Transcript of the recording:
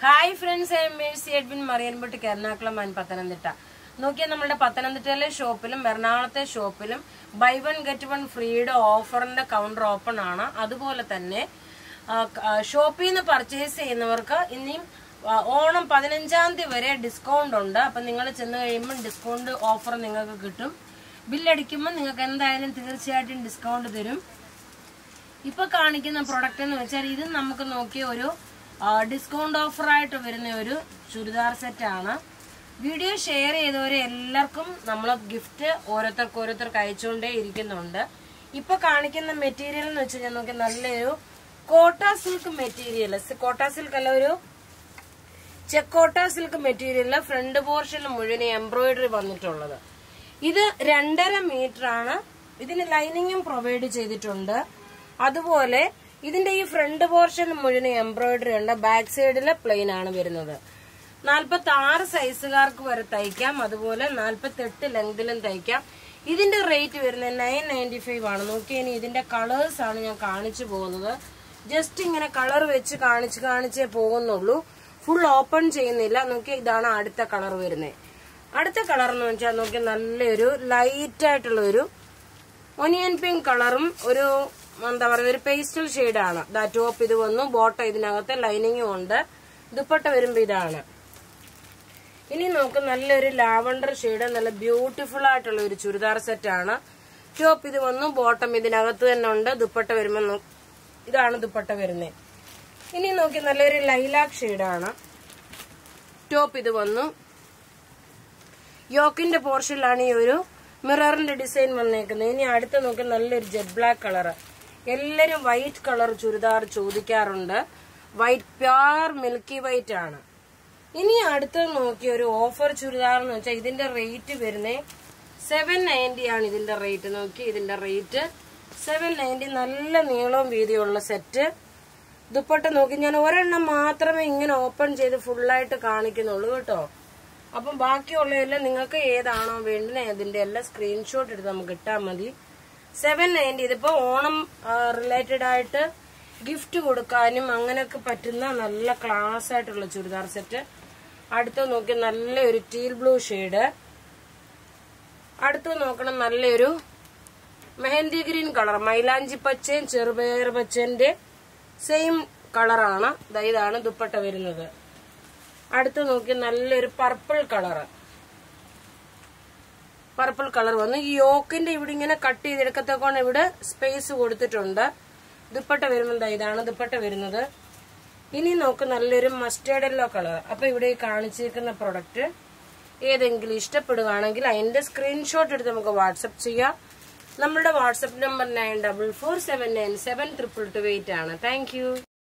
hi friends I Mercy Edwin മറിയൻപെട്ട് Ernakulam and Pathanamthitta നോക്കിയാൽ നമ്മുടെ പത്തനംതിട്ടയിലെ ഷോപ്പിലും എറണാകുളത്തെ ഷോപ്പിലും ബൈ വൺ ഗെറ്റ് വൺ ഫ്രീയുടെ ഓഫറിന്റെ കൗണ്ടർ ഓപ്പൺ ആണ് അതുപോലെ തന്നെ ഷോപ്പിൽ നിന്ന് പർച്ചേസ് ചെയ്യുന്നവർക്ക് ഇനിയും ആ, ഓണം പതിനഞ്ചാം തീയതി വരെ ഡിസ്കൗണ്ട് ഉണ്ട് അപ്പൊ നിങ്ങൾ ചെന്ന് കഴിയുമ്പോൾ ഡിസ്കൗണ്ട് ഓഫർ നിങ്ങൾക്ക് കിട്ടും ബില്ലടിക്കുമ്പോൾ നിങ്ങൾക്ക് എന്തായാലും തീർച്ചയായിട്ടും ഡിസ്കൗണ്ട് തരും ഇപ്പൊ കാണിക്കുന്ന പ്രൊഡക്റ്റ് എന്ന് വെച്ചാൽ ഇത് നമുക്ക് നോക്കിയ ഒരു ഡിസ്കൗണ്ട് ഓഫർ ആയിട്ട് വരുന്ന ഒരു ചുരിദാർ സെറ്റ് ആണ് വീഡിയോ ഷെയർ ചെയ്തവരെ എല്ലാവർക്കും നമ്മൾ ഗിഫ്റ്റ് ഓരോരുത്തർക്ക് ഓരോരുത്തർക്ക് അയച്ചുകൊണ്ടേ ഇരിക്കുന്നുണ്ട് ഇപ്പൊ കാണിക്കുന്ന മെറ്റീരിയൽ എന്ന് വെച്ച് കഴിഞ്ഞാൽ നോക്കി നല്ലൊരു കോട്ട സിൽക്ക് മെറ്റീരിയൽ കോട്ട സിൽക്ക് അല്ല ഒരു ചെക്കോട്ട സിൽക്ക് മെറ്റീരിയലില് ഫ്രണ്ട് പോർഷനിൽ മുഴുവൻ എംബ്രോയിഡറി വന്നിട്ടുള്ളത് ഇത് രണ്ടര മീറ്റർ ആണ് ഇതിന് ലൈനിങ്ങും പ്രൊവൈഡ് ചെയ്തിട്ടുണ്ട് അതുപോലെ ഇതിന്റെ ഈ ഫ്രണ്ട് പോർഷൻ മുഴുവൻ എംബ്രോയിഡറി ഉണ്ട് ബാക്ക് സൈഡിൽ പ്ലെയിൻ ആണ് വരുന്നത് നാൽപ്പത്തി ആറ് സൈസുകാർക്ക് വരെ തയ്ക്കാം അതുപോലെ നാൽപ്പത്തി എട്ട് ലെങ്തിലും തയ്ക്കാം ഇതിന്റെ റേറ്റ് വരുന്നത് നയൻ നയൻറ്റി ഫൈവ് ആണ് നോക്കി ഇനി ഇതിന്റെ കളേഴ്സ് ആണ് ഞാൻ കാണിച്ചു പോകുന്നത് ജസ്റ്റ് ഇങ്ങനെ കളർ വെച്ച് കാണിച്ച് കാണിച്ചേ പോകുന്നുള്ളൂ ഫുൾ ഓപ്പൺ ചെയ്യുന്നില്ല നോക്കി ഇതാണ് അടുത്ത കളർ വരുന്നത് അടുത്ത കളർ എന്ന് വെച്ചാൽ നോക്കി നല്ലൊരു ലൈറ്റ് ആയിട്ടുള്ള ഒരു ഒനിയൻ പിങ്ക് കളറും ഒരു എന്താ പറയുക ഒരു പേസ്റ്റൽ ഷെയ്ഡാണ് ദാ ടോപ്പ് ഇത് വന്നു ബോട്ടം ഇതിനകത്ത് ലൈനിങ്ങും ഉണ്ട് ദുപ്പട്ട വരുമ്പോ ഇതാണ് ഇനി നമുക്ക് നല്ലൊരു ലാവണ്ടർ ഷെയ്ഡ് നല്ല ബ്യൂട്ടിഫുൾ ആയിട്ടുള്ള ഒരു ചുരിദാർ സെറ്റ് ആണ് ടോപ്പ് ഇത് വന്നു ബോട്ടം ഇതിനകത്ത് തന്നെ ഉണ്ട് ദുപ്പട്ട വരുമ്പോ നോ- ഇതാണ് ദുപ്പട്ട വരുന്നത് ഇനി നോക്കി നല്ലൊരു ലൈലാക്ക് ഷെയ്ഡാണ് ടോപ്പ് ഇത് വന്നു യോക്കിന്റെ പോർഷനിലാണ് ഈ ഒരു മിററിന്റെ ഡിസൈൻ വന്നേക്കുന്നത് ഇനി അടുത്ത് നോക്കി നല്ലൊരു ജെറ്റ് ബ്ലാക്ക് കളർ എല്ലാരും വൈറ്റ് കളർ ചുരിദാർ ചോദിക്കാറുണ്ട് വൈറ്റ് പ്യോർ മിൽക്കി വൈറ്റ് ആണ് ഇനി അടുത്ത് നോക്കിയ ഒരു ഓഫർ ചുരിദാർ എന്ന് വെച്ചാൽ ഇതിന്റെ റേറ്റ് വരുന്നേ സെവൻ നയൻറ്റി ആണ് ഇതിന്റെ റേറ്റ് നോക്കി ഇതിന്റെ റേറ്റ് സെവൻ നയൻറ്റി നല്ല നീളവും വീതിയുള്ള സെറ്റ് ദുപ്പട്ട നോക്കി ഞാൻ ഒരെണ്ണം മാത്രമേ ഇങ്ങനെ ഓപ്പൺ ചെയ്ത് ഫുള്ളായിട്ട് കാണിക്കുന്നുള്ളൂ കേട്ടോ അപ്പം ബാക്കിയുള്ളതെല്ലാം നിങ്ങൾക്ക് ഏതാണോ വേണ്ടത് അതിന്റെ എല്ലാം സ്ക്രീൻഷോട്ട് എടുത്ത് നമുക്ക് ഇട്ടാൽ മതി സെവൻ നയൻറ്റി ഇതിപ്പോ ഓണം റിലേറ്റഡ് ആയിട്ട് ഗിഫ്റ്റ് കൊടുക്കാനും അങ്ങനെയൊക്കെ പറ്റുന്ന നല്ല ക്ലാസ് ആയിട്ടുള്ള ചുരിദാർ സെറ്റ് അടുത്ത് നോക്കി നല്ലൊരു ടീൽ ബ്ലൂ ഷെയ്ഡ് അടുത്ത് നോക്കണം നല്ലൊരു മെഹന്തി ഗ്രീൻ കളർ മൈലാഞ്ചി പച്ചയും ചെറുപയർ പച്ചന്റെ സെയിം കളറാണ് ദാ ഇതാണ് ദുപ്പട്ട വരുന്നത് അടുത്ത് നോക്കി നല്ലൊരു പർപ്പിൾ കളറ് പർപ്പിൾ കളർ വന്നു ഈ യോക്കിന്റെ ഇവിടെ ഇങ്ങനെ കട്ട് ചെയ്തെടുക്കത്തേക്കാണ് ഇവിടെ സ്പേസ് കൊടുത്തിട്ടുണ്ട് ദുപ്പട്ട വരുമ്പോൾ ദാ ഇതാണ് ദുപ്പട്ട വരുന്നത് ഇനി നോക്ക് നല്ലൊരു മസ്റ്റേർഡ് യെല്ലോ കളർ അപ്പൊ ഇവിടെ ഈ കാണിച്ചിരിക്കുന്ന പ്രൊഡക്റ്റ് ഏതെങ്കിലും ഇഷ്ടപ്പെടുകയാണെങ്കിൽ അതിന്റെ സ്ക്രീൻഷോട്ട് എടുത്ത് നമുക്ക് വാട്സപ്പ് ചെയ്യാം നമ്മുടെ WhatsApp number nine double four seven nine seven triple two eight ആണ് താങ്ക്